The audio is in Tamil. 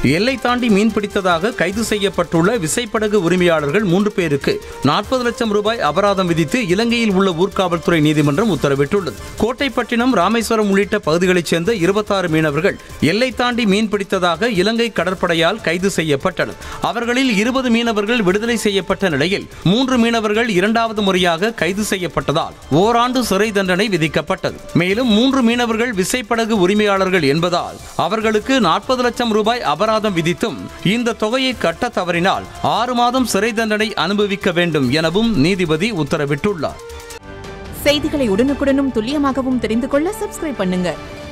எல்லை தாண்டி மீன் பிடித்ததாக கைது செய்யப்பட்டுள்ள விசைப்படகு உரிமையாளர்கள் மூன்று பேருக்கு நாற்பது லட்சம் ரூபாய் அபராதம் விதித்து இலங்கையில் உள்ள ஊர்காவல்துறை நீதிமன்றம் உத்தரவிட்டுள்ளது கோட்டைப்பட்டினம் ராமேஸ்வரம் உள்ளிட்ட பகுதிகளைச் சேர்ந்த இருபத்தாறு மீனவர்கள் எல்லை தாண்டி மீன் பிடித்ததாக இலங்கை கடற்படையால் கைது செய்யப்பட்டனர் அவர்களில் இருபது மீனவர்கள் விடுதலை செய்யப்பட்ட நிலையில் மூன்று மீனவர்கள் இரண்டாவது முறையாக கைது செய்யப்பட்டதால் ஓராண்டு சிறை தண்டனை விதிக்கப்பட்டது மேலும் மூன்று மீனவர்கள் விசைப்படகு உரிமையாளர்கள் என்பதால் அவர்களுக்கு நாற்பது லட்சம் ரூபாய் அபராதம் விதித்தும் இந்த தொகையை கட்ட தவறினால் ஆறு மாதம் சிறை தண்டனை அனுபவிக்க வேண்டும் எனவும் நீதிபதி உத்தரவிட்டுள்ளார் செய்திகளை உடனுக்குடனும் துல்லியமாகவும் தெரிந்து கொள்ள சப்ஸ்கிரைப் பண்ணுங்க